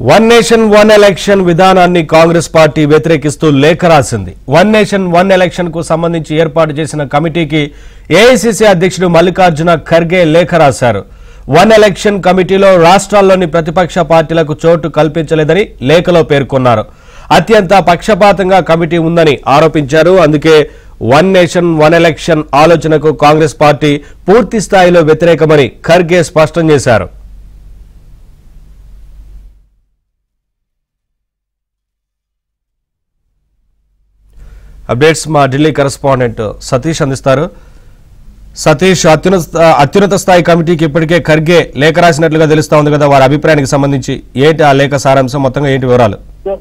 one nation one election విధానాన్ని Congress party వ్యతిరేకిస్తూ లేఖ రాసింది వన్ నేషన్ వన్ ఎలక్షన్ కు సంబంధించి ఏర్పాటు చేసిన కమిటీకి ఏఐసిసి అధ్యక్షుడు మల్లికార్జున ఖర్గే లేఖ రాశారు వన్ ఎలక్షన్ కమిటీలో రాష్ట్రాల్లోని ప్రతిపక్ష పార్టీలకు చోటు కల్పించలేదని లేఖలో పేర్కొన్నారు అత్యంత పక్షపాతంగా కమిటీ ఉందని ఆరోపించారు అందుకే వన్ నేషన్ వన్ ఎలక్షన్ ఆలోచనకు కాంగ్రెస్ పార్టీ పూర్తి స్థాయిలో వ్యతిరేకమని ఖర్గే స్పష్టం చేశారు అప్డేట్స్ మా ఢిల్లీ కరెస్పాండెంట్ సతీష్ అందిస్తారు సతీష్ అత్యున్నత అత్యున్నత స్థాయి కమిటీకి ఇప్పటికే ఖర్గే లేఖ రాసినట్లుగా తెలుస్తా ఉంది కదా వారి అభిప్రాయానికి సంబంధించి ఏంటి ఆ లేఖ సారాంశం మొత్తంగా ఏంటి వివరాలు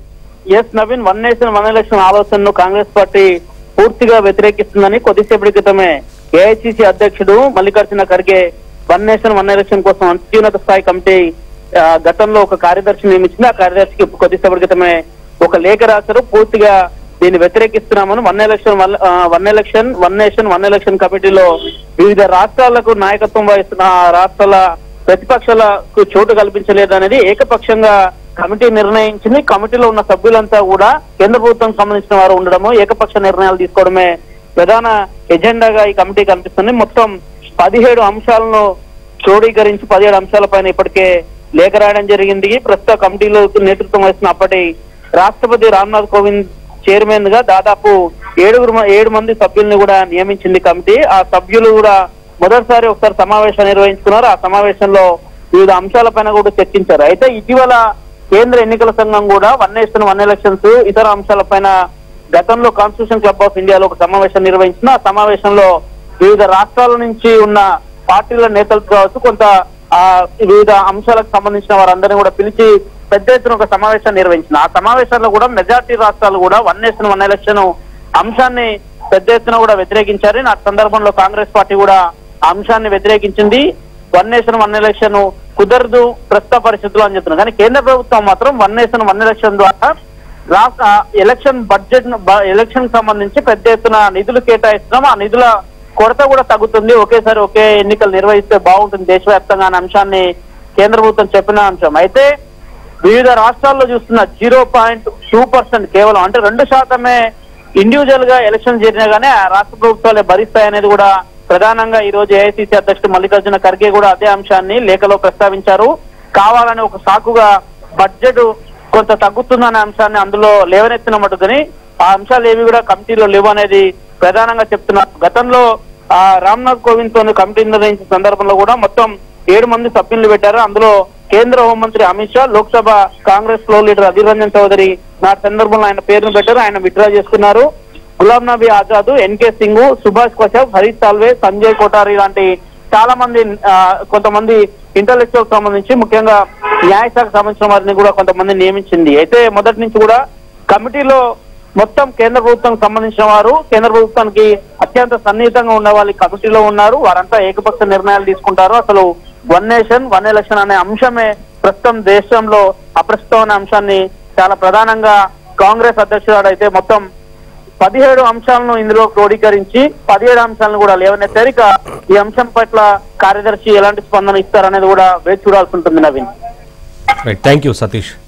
S Naveen one nation one election ఆలోచనను కాంగ్రెస్ పార్టీ పూర్తిగా వ్యతిరేకిస్తుందని కొద్దిసేపటి క్రితమే ఏఐసిసి అధ్యక్షుడు Mallikarjuna Kharge one nation one election కోసం అత్యున్నత స్థాయి కమిటీ ఆ, గతంలో ఒక కార్యదర్శి నియమించింది ఆ కార్యదర్శికి కొద్దిసేపటి క్రితమే ఒక లేఖ రాశారు పూర్తిగా దీన్ని వ్యతిరేకిస్తున్నామని one election one election one nation one election కమిటీలో వివిధ రాష్ట్రాలకు నాయకత్వం వహిస్తున్న ఆ రాష్ట్రాల ప్రతిపక్షాలకు చోటు కల్పించలేదనేది ఏకపక్షంగా కమిటీ నిర్ణయించింది కమిటీలో ఉన్న సభ్యులంతా కూడా కేంద్ర ప్రభుత్వం సంబంధించిన వారు ఉండడము ఏకపక్ష నిర్ణయాలు తీసుకోవడమే ప్రధాన ఎజెండాగా ఈ కమిటీ కనిపిస్తుంది మొత్తం పదిహేడు అంశాలను క్రోడీకరించి పదిహేడు అంశాలపైన ఇప్పటికే లేఖ రాయడం జరిగింది ప్రస్తుత కమిటీలో నేతృత్వం వహిస్తున్న అప్పటి రాష్ట్రపతి రామ్నాథ్ కోవింద్ చైర్మన్ గా దాదాపు ఏడుగురు మ- ఏడు మంది సభ్యుల్ని కూడా నియమించింది కమిటీ ఆ సభ్యులు కూడా మొదటిసారి ఒకసారి సమావేశం నిర్వహించుకున్నారు ఆ సమావేశంలో వివిధ అంశాలపైన కూడా చర్చించారు అయితే ఇటీవల కేంద్ర ఎన్నికల సంఘం కూడా వన్ నేషన్ వన్ ఎలక్షన్స్ ఇతర అంశాలపైన గతంలో కాన్స్టిట్యూషన్ క్లబ్ ఆఫ్ ఇండియాలో ఒక సమావేశం నిర్వహించిన ఆ సమావేశంలో వివిధ రాష్ట్రాల నుంచి ఉన్న పార్టీల నేతలు కావచ్చు కొంత ఆ వివిధ అంశాలకు సంబంధించిన వారందరినీ కూడా పిలిచి పెద్ద ఎత్తున ఒక సమావేశం నిర్వహించిన ఆ సమావేశంలో కూడా మెజార్టీ రాష్ట్రాలు కూడా వన్ నేషన్ వన్ ఎలక్షన్ అంశాన్ని పెద్ద ఎత్తున కూడా వ్యతిరేకించారు ఆ సందర్భంలో కాంగ్రెస్ పార్టీ కూడా ఆ అంశాన్ని వ్యతిరేకించింది వన్ నేషన్ వన్ ఎలక్షన్ కుదరదు ప్రస్తుత పరిస్థితుల్లో అని చెప్తున్నారు కానీ కేంద్ర ప్రభుత్వం మాత్రం వన్ నేషన్ వన్ ఎలక్షన్ ద్వారా రాష్ట్ర ఎలక్షన్ బడ్జెట్ ఎలక్షన్ సంబంధించి పెద్ద ఎత్తున నిధులు కేటాయిస్తున్నాం ఆ నిధుల కొరత కూడా తగ్గుతుంది ఒకేసారి ఒకే ఎన్నికలు నిర్వహిస్తే బాగుంటుంది దేశవ్యాప్తంగా అనే అంశాన్ని కేంద్ర ప్రభుత్వం చెప్పిన అంశం అయితే వివిధ రాష్ట్రాల్లో చూస్తున్న జీరో పాయింట్ టూ పర్సెంట్ కేవలం అంటే రెండు శాతమే ఇండివిజువల్ గా ఎలక్షన్ జరిగినా గానీ ఆ రాష్ట్ర ప్రభుత్వాలే భరిస్తాయనేది కూడా ప్రధానంగా ఈ రోజు ఏఐసీసీ అధ్యక్షుడు మల్లికార్జున ఖర్గే కూడా అదే అంశాన్ని లేఖలో ప్రస్తావించారు కావాలని ఒక సాకుగా బడ్జెట్ కొంత తగ్గుతుందనే అంశాన్ని అందులో లేవనెత్తిన మటుకుని ఆ అంశాలు ఏవి కూడా కమిటీలో లేవు అనేది ప్రధానంగా చెప్తున్నారు గతంలో ఆ రామ్నాథ్ కోవింద్ తో కమిటీ నిర్వహించిన సందర్భంలో కూడా మొత్తం ఏడు మంది సభ్యులు పెట్టారు అందులో కేంద్ర హోంమంత్రి అమిత్ షా లోక్సభ కాంగ్రెస్ ఫ్లో లీడర్ అధీర్ రంజన్ చౌదరి నా సందర్భంలో ఆయన పేరును పెట్టారు ఆయన విత్డ్రా చేసుకున్నారు గులాం నబీ ఆజాద్ ఎన్కే సింగ్ సుభాష్ కశ్యప్ హరీష్ సాల్వే సంజయ్ కోటారి లాంటి చాలా మంది ఆ, కొంతమంది ఇంటలెక్చువల్ సంబంధించి ముఖ్యంగా న్యాయశాఖకు సంబంధించిన వారిని కూడా కొంతమంది నియమించింది అయితే మొదటి నుంచి కూడా కమిటీలో మొత్తం కేంద్ర ప్రభుత్వం సంబంధించిన వారు కేంద్ర ప్రభుత్వానికి అత్యంత సన్నిహితంగా ఉన్న వాళ్ళు ఈ కమిటీలో ఉన్నారు వారంతా ఏకపక్ష నిర్ణయాలు తీసుకుంటారు అసలు వన్ నేషన్ వన్ ఎలక్షన్ అనే అంశమే ప్రస్తుతం దేశంలో అప్రస్తుతం అనే అంశాన్ని చాలా ప్రధానంగా కాంగ్రెస్ అధ్యక్షుడు అయితే మొత్తం పదిహేడు అంశాలను ఇందులో క్రోడీకరించి పదిహేడు అంశాలను కూడా లేవనెత్తారు ఇక ఈ అంశం పట్ల కార్యదర్శి ఎలాంటి స్పందన ఇస్తారనేది కూడా వేచి చూడాల్సి ఉంటుంది Naveen right thank you Satish